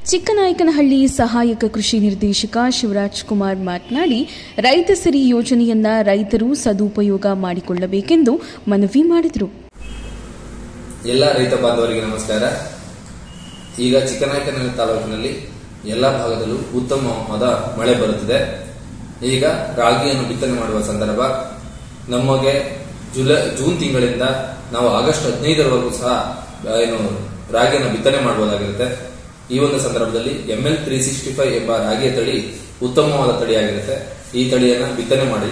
ಚಿಕ್ಕನಾಯಕನಹಳ್ಳಿ ಸಹಾಯಕ ಕೃಷಿ ನಿರ್ದೇಶಕ ಶಿವರಾಜ್ ಕುಮಾರ್ ಮಾತನಾಡಿ ರೈತ ಸಿರಿ ಯೋಜನೆಯನ್ನ ರೈತರು ಸದುಪಯೋಗ ಮಾಡಿಕೊಳ್ಳಬೇಕೆಂದು ಮನವಿ ಮಾಡಿದರು ಎಲ್ಲ ರೈತ ಬಾಂಧವರಿಗೆ ನಮಸ್ಕಾರ ಈಗ ಚಿಕ್ಕನಾಯಕನಹಳ್ಳಿ ತಾಲೂಕಿನಲ್ಲಿ ಎಲ್ಲ ಭಾಗದಲ್ಲೂ ಉತ್ತಮವಾದ ಮಳೆ ಬರುತ್ತಿದೆ ಈಗ ರಾಗಿಯನ್ನು ಬಿತ್ತನೆ ಮಾಡುವ ಸಂದರ್ಭ ನಮಗೆ ಜುಲೈ ಜೂನ್ ತಿಂಗಳಿಂದ ನಾವು ಆಗಸ್ಟ್ ಹದಿನೈದರವರೆಗೂ ಸಹ ಆ, ಏನು ರಾಗಿಯನ್ನು ಬಿತ್ತನೆ ಮಾಡಬಹುದಾಗಿರುತ್ತೆ ಈ ಒಂದು ಸಂದರ್ಭದಲ್ಲಿ M L three sixty five ಎಂಬ ರಾಗಿಯ ತಳಿ ಉತ್ತಮವಾದ ತಳಿಯಾಗಿರುತ್ತೆ ಈ ತಳಿಯನ್ನ ಬಿತ್ತನೆ ಮಾಡಿ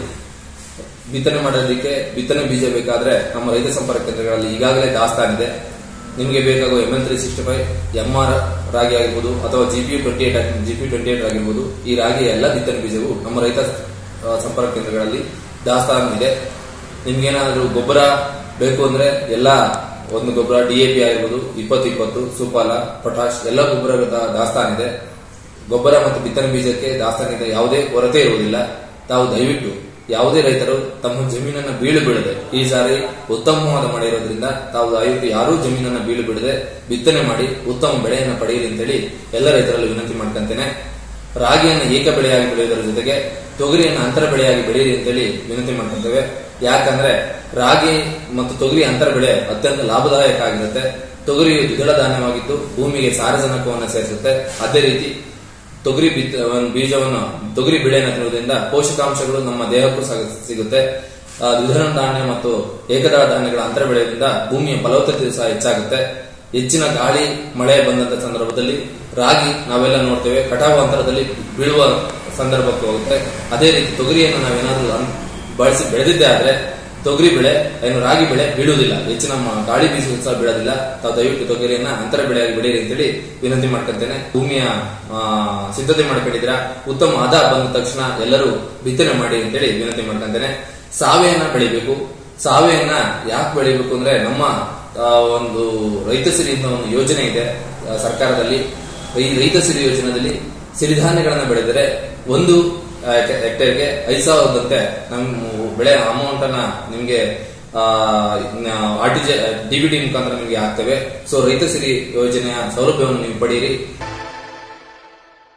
ಬಿತ್ತನೆ ಮಾಡೋದಕ್ಕೆ ಬಿತ್ತನೆ ಬೀಜ ಬೇಕಾದ್ರೆ ನಮ್ಮ ರೈತ ಸಂಪರ್ಕ ಕೇಂದ್ರಗಳಲ್ಲಿ ಈಗಾಗಲೇ ದಾಸ್ತಾನಿದೆ ನಿಮಗೆ ಬೇಕಾಗುವ M L three sixty five M R ರಾಗಿ ಆಗಿರ್ಬೋದು ಅಥವಾ G P twenty eight G P twenty eight ಆಗಿರ್ಬೋದು ಈ ರಾಗಿಯ ಎಲ್ಲ ಬಿತ್ತನೆ ಬೀಜವು ನಮ್ಮ ರೈತ ಆ, ಸಂಪರ್ಕ ಕೇಂದ್ರಗಳಲ್ಲಿ ದಾಸ್ತಾನು ಇದೆ ನಿಮ್ಗೇನಾದ್ರೂ ಗೊಬ್ಬರ ಬೇಕು ಅಂದ್ರೆ ಎಲ್ಲ ಒಂದು ಗೊಬ್ಬರ ಡಿ ಎ ಪಿ ಆಗಿರ್ಬೋದು ಇಪ್ಪತ್ತು ಇಪ್ಪತ್ತು ಸುಪಾಲ ಪೊಟಾಶ್ ಎಲ್ಲ ಗೊಬ್ಬರ ದಾಸ್ತಾನಿದೆ ಗೊಬ್ಬರ ಮತ್ತು ಬಿತ್ತನೆ ಬೀಜಕ್ಕೆ ದಾಸ್ತಾನಿಂದ ಯಾವುದೇ ಕೊರತೆ ಇರುವುದಿಲ್ಲ ತಾವು ದಯವಿಟ್ಟು ಯಾವುದೇ ರೈತರು ತಮ್ಮ ಜಮೀನನ್ನ ಬೀಳು ಬಿಡದೆ ಈ ಸಾರಿ ಉತ್ತಮವಾದ ಮಳೆ ಇರೋದ್ರಿಂದ ತಾವು ದಯವಿಟ್ಟು ಯಾರೂ ಜಮೀನನ್ನ ಬೀಳು ಬಿಡದೆ ಬಿತ್ತನೆ ಮಾಡಿ ಉತ್ತಮ ಬೆಳೆಯನ್ನ ಪಡೆಯಿರಿ ಅಂತೇಳಿ ಎಲ್ಲ ರೈತರಲ್ಲಿ ವಿನಂತಿ ಮಾಡ್ಕೊಂತೇನೆ ರಾಗಿಯನ್ನು ಏಕ ಬೆಳೆಯಾಗಿ ಬೆಳೆಯುವುದರ ಜೊತೆಗೆ ತೊಗರಿಯನ್ನು ಅಂತರ ಬೆಳೆಯಾಗಿ ಬೆಳೆಯಿರಿ ಅಂತೇಳಿ ವಿನಂತಿ ಮಾಡ್ಕೊಂತೇವೆ ಯಾಕಂದ್ರೆ ರಾಗಿ ಮತ್ತು ತೊಗರಿ ಅಂತರ ಬೆಳೆ ಅತ್ಯಂತ ಲಾಭದಾಯಕ ಆಗಿರುತ್ತೆ ತೊಗರಿಯು ದ್ವಿದಳ ಧಾನ್ಯವಾಗಿದ್ದು ಭೂಮಿಗೆ ಸಾರಜನಕವನ್ನು ಸೇರಿಸುತ್ತೆ ಅದೇ ರೀತಿ ತೊಗರಿ ಬಿತ್ತ ಒಂದು ಬೀಜವನ್ನು ತೊಗರಿ ಬೆಳೆಯನ್ನು ತಿನ್ನುವುದರಿಂದ ಪೋಷಕಾಂಶಗಳು ನಮ್ಮ ದೇಹಕ್ಕೂ ಸಹ ಸಿಗುತ್ತೆ ಆ, ದ್ವಿದಳ ಧಾನ್ಯ ಮತ್ತು ಏಕದಳ ಧಾನ್ಯಗಳ ಅಂತರ ಬೆಳೆಯೋದ್ರಿಂದ ಭೂಮಿಯ ಫಲವತ್ತತೆ ಸಹ ಹೆಚ್ಚಾಗುತ್ತೆ ಹೆಚ್ಚಿನ ಗಾಳಿ ಮಳೆ ಬಂದಂತ ಸಂದರ್ಭದಲ್ಲಿ ರಾಗಿ ನಾವೆಲ್ಲ ನೋಡ್ತೇವೆ ಕಟಾವು ಅಂತರದಲ್ಲಿ ಬೀಳುವ ಸಂದರ್ಭಕ್ಕೆ ಹೋಗುತ್ತೆ ಅದೇ ರೀತಿ ತೊಗರಿಯನ್ನು ನಾವೇನಾದ್ರೂ ಅನ್- ಬಳಸಿ ಬೆಳೆದಿದ್ದೇ ಆದ್ರೆ ತೊಗರಿ ಬೆಳೆ ಏನು ರಾಗಿ ಬೆಳೆ ಬೀಳುವುದಿಲ್ಲ ಹೆಚ್ಚಿನ ಮ- ಗಾಳಿ ಬೀಸುವುದು ಸಹ ಬೀಳೋದಿಲ್ಲ ತಾವು ದಯವಿಟ್ಟು ತೊಗರಿಯನ್ನ ಅಂತರ ಬೆಳೆಯಾಗಿ ಬೆಳೆಯಿರಿ ಅಂತೇಳಿ ವಿನಂತಿ ಮಾಡ್ಕೊಂತೇನೆ ಭೂಮಿಯ ಆ, ಸಿದ್ಧತೆ ಮಾಡ್ಕೊಂಡಿದ್ದೀರಾ ಉತ್ತಮ ಆದ ಬಂದ ತಕ್ಷಣ ಎಲ್ಲರೂ ಬಿತ್ತನೆ ಮಾಡಿ ಅಂತೇಳಿ ವಿನಂತಿ ಮಾಡ್ಕೊಂತೇನೆ ಸಾವೆಯನ್ನ ಬೆಳಿಬೇಕು ಸಾವೆಯನ್ನ ಯಾಕೆ ಬೆಳಿಬೇಕು ಅಂದ್ರೆ ನಮ್ಮ ಆ, ಒಂದು ರೈತ ಸಿರಿ ಅಂತ ಒಂದು ಯೋಜನೆ ಇದೆ ಆ, ಸರ್ಕಾರದಲ್ಲಿ ಈ ರೈತ ಸಿರಿ ಯೋಜನೆಯಲ್ಲಿ ಸಿರಿಧಾನ್ಯಗಳನ್ನ ಬೆಳೆದರೆ ಒಂದು ಆ, ಹೆಕ್ಟೇ- ಹೆಕ್ಟೇರ್ಗೆ ಐದು ಸಾವಿರದಂತೆ ನಮ್ಮ ಬೆಳೆ ಅಮೌಂಟ್ ಅನ್ನ ನಿಮ್ಗೆ ಆರ್ ಟಿ ಜೆ ಡಿಬಿಟಿ ಮುಖಾಂತರ ನಿಮಗೆ ಹಾಕ್ತೇವೆ ಸೊ ರೈತ ಸಿರಿ ಯೋಜನೆಯ ಸೌಲಭ್ಯವನ್ನು ನೀವು ಪಡೆಯಿರಿ